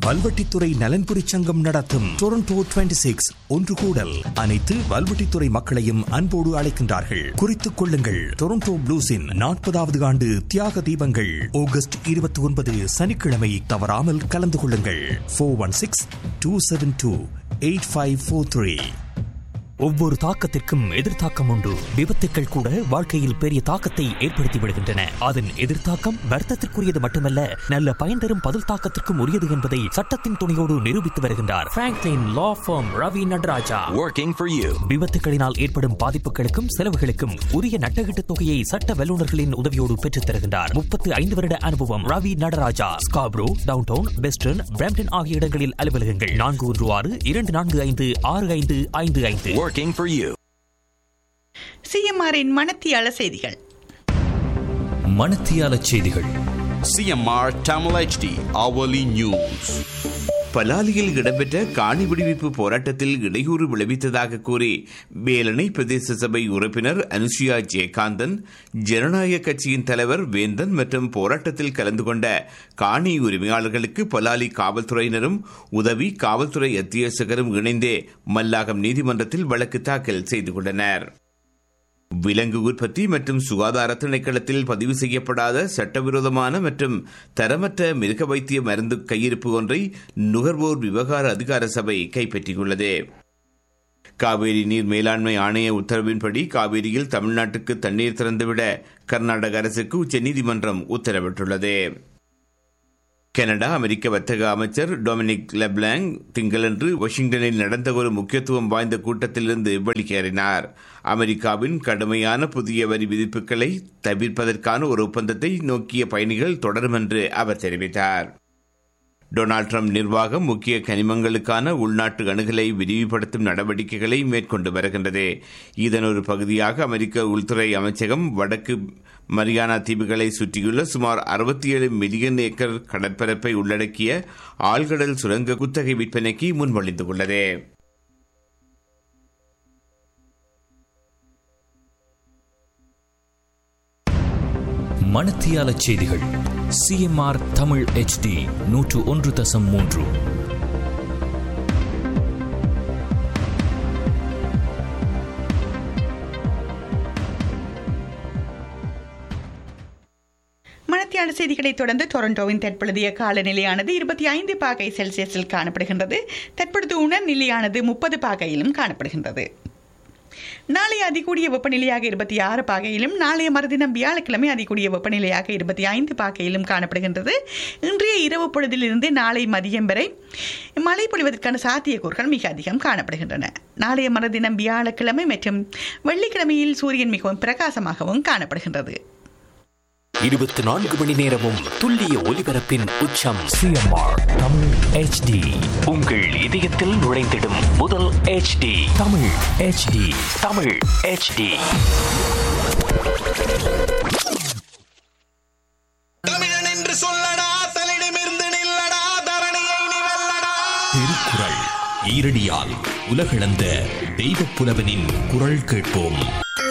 வல்வெட்டித்துறை நலன்புரி சங்கம் நடத்தும் டொரண்டோ 26 சிக்ஸ் ஒன்று கூடல் அனைத்து வல்வெட்டித்துறை மக்களையும் அன்போடு அழைக்கின்றார்கள் குறித்துக் கொள்ளுங்கள் டொரண்டோ ப்ளூஸின் நாற்பதாவது ஆண்டு தியாக தீபங்கள் ஆகஸ்ட் இருபத்தி ஒன்பது சனிக்கிழமை தவறாமல் கலந்து கொள்ளுங்கள் four one six two seven two eight five four three ஒவ்வொரு தாக்கத்திற்கும் எதிர்த்தாக்கம் உண்டு விபத்துக்கள் கூட வாழ்க்கையில் பெரிய தாக்கத்தை ஏற்படுத்தி விடுகின்றன அதன் எதிர்த்தாக்கம் வர்த்தத்திற்குரியது மட்டுமல்ல நல்ல பயன் தரும் பதில் தாக்கத்திற்கும் உரியது என்பதை சட்டத்தின் துணையோடு நிரூபித்து வருகின்றார் Franklin law firm Ravi Nataraja working for you. விபத்துகளினால் ஏற்படும் பாதிப்புகளுக்கும் செலவுகளுக்கும் உரிய நட்டகீட்டு தொகையை சட்ட வல்லுநர்களின் உதவியோடு பெற்றுத் தருகின்றார் முப்பத்து ஐந்து வருட அனுபவம் Ravi Nataraja Scarborough downtown Western Brampton ஆகிய இடங்களில் அலுவலகங்கள் நான்கு ஒன்று ஆறு இரண்டு நான்கு ஐந்து ஆறு ஐந்து ஐந்து ஐந்து Working for you. சிஎம்ஆரின் மனத்தியால செய்திகள் மணத்தியால செய்திகள் CMR Tamil HD hourly news. பலாலியில் இடம்பெற்ற காணி விடுவிப்பு போராட்டத்தில் இடையூறு விளைவித்ததாக கூறி வேலணை பிரதேச சபை உறுப்பினர் அனுஷியா ஜெயகாந்தன் ஜனநாயக கட்சியின் தலைவர் வேந்தன் மற்றும் போராட்டத்தில் கலந்து கொண்ட காணி உரிமையாளர்களுக்கு பலாலி காவல்துறையினரும் உதவி காவல்துறை அத்தியட்சகரும் இணைந்தே மல்லாகம் நீதிமன்றத்தில் வழக்கு தாக்கல் செய்து கொண்டனர் விலங்கு உற்பத்தி மற்றும் சுகாதார திணைக்களத்தில் பதிவு செய்யப்படாத சட்டவிரோதமான மற்றும் தரமற்ற மிருக வைத்திய மருந்து கையிருப்பு ஒன்றை நுகர்வோர் விவகார அதிகார சபை கைப்பற்றியுள்ளது காவேரி நீர் மேலாண்மை ஆணைய உத்தரவின்படி காவேரியில் தமிழ்நாட்டுக்கு தண்ணீர் திறந்துவிட கர்நாடக அரசுக்கு உச்சநீதிமன்றம் உத்தரவிட்டுள்ளது கனடா அமெரிக்க வர்த்தக அமைச்சர் டொமினிக் லெப்லாங் திங்களன்று வாஷிங்டனில் நடந்த ஒரு முக்கியத்துவம் வாய்ந்த கூட்டத்திலிருந்து வெளியேறினார் அமெரிக்காவின் கடுமையான புதிய வரி விதிப்புகளை தவிர்ப்பதற்கான ஒரு ஒப்பந்தத்தை நோக்கிய பயணிகள் தொடரும் என்று அவர் தெரிவித்தார் டொனால்ட் ட்ரம்ப் நிர்வாகம் முக்கிய கனிமங்களுக்கான உள்நாட்டு அணுகலை விரிவுபடுத்தும் நடவடிக்கைகளை மேற்கொண்டு வருகின்றது இதன் ஒரு பகுதியாக அமெரிக்க உள்துறை அமைச்சகம் வடக்கு மரியானா தீவுகளை சுற்றியுள்ள சுமார் அறுபத்தி ஏழு மில்லியன் ஏக்கர் கடற்பரப்பை உள்ளடக்கிய ஆழ்கடல் சுரங்க குத்தகை விற்பனைக்கு முன்மொழிந்துள்ளது மணத்தியால செய்திகள் சிஎம்ஆர் தமிழ் HD நூற்று ஒன்று தசம் மூன்று மணத்தியால செய்திகளை தொடர்ந்து டொரண்டோவின் தற்பொழுதைய காலநிலையானது இருபத்தி ஐந்து பாகை செல்சியஸில் காணப்படுகின்றது தற்பொழுது உணர் நிலையானது முப்பது பாகையிலும் காணப்படுகின்றது நாளைய அதிகூடிய வெப்பநிலையாக இருபத்தி ஆறு பாகையிலும் நாளைய மறுதினம் வியாழக்கிழமை அதிகூடிய வெப்பநிலையாக இருபத்தி ஐந்து பாகையிலும் காணப்படுகின்றது இன்றைய இரவு பொழுதிலிருந்து நாளை மதியம் வரை மழை பொழிவதற்கான சாத்தியக்கூறுகள் மிக அதிகம் காணப்படுகின்றன நாளைய மறுதினம் வியாழக்கிழமை மற்றும் வெள்ளிக்கிழமையில் சூரியன் மிகவும் பிரகாசமாகவும் காணப்படுகின்றது இருபத்தி நான்கு மணி நேரமும் துல்லிய ஒலிபரப்பின் உச்சம் சிஎம்ஆர் தமிழ் HD உங்கள் இதயத்தில் நுழைந்திடும் முதல் HD Tamil HD Tamil HD தமிழன் என்று சொல்லடா தலிடமிருந்து நில்லடா தரணியை நீ வெல்லடா திருக்குறள் ஈரடியால் உலகளந்த தெய்வப் புலவனின் குரல் கேட்போம்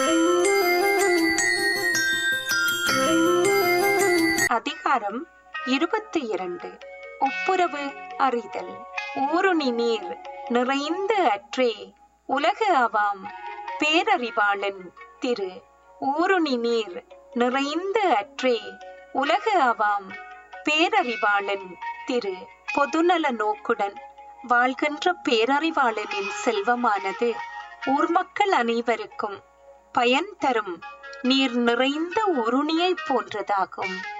அதிகாரம் இருபத்தி இரண்டு ஒப்புரவு அறிதல் ஊருணி நீர் நிறைந்த அற்றே உலகு ஆவாம் பேரறிவாளன் திரு ஊருணி நீர் நிறைந்த அற்றே உலகு ஆவாம் பேரறிவாளன் திரு பொதுநல நோக்குடன் வாழ்கின்ற பேரறிவாளனின் செல்வமானது ஊர் மக்கள் அனைவருக்கும் பயன் தரும் நீர் நிறைந்த உருணியைப் போன்றதாகும்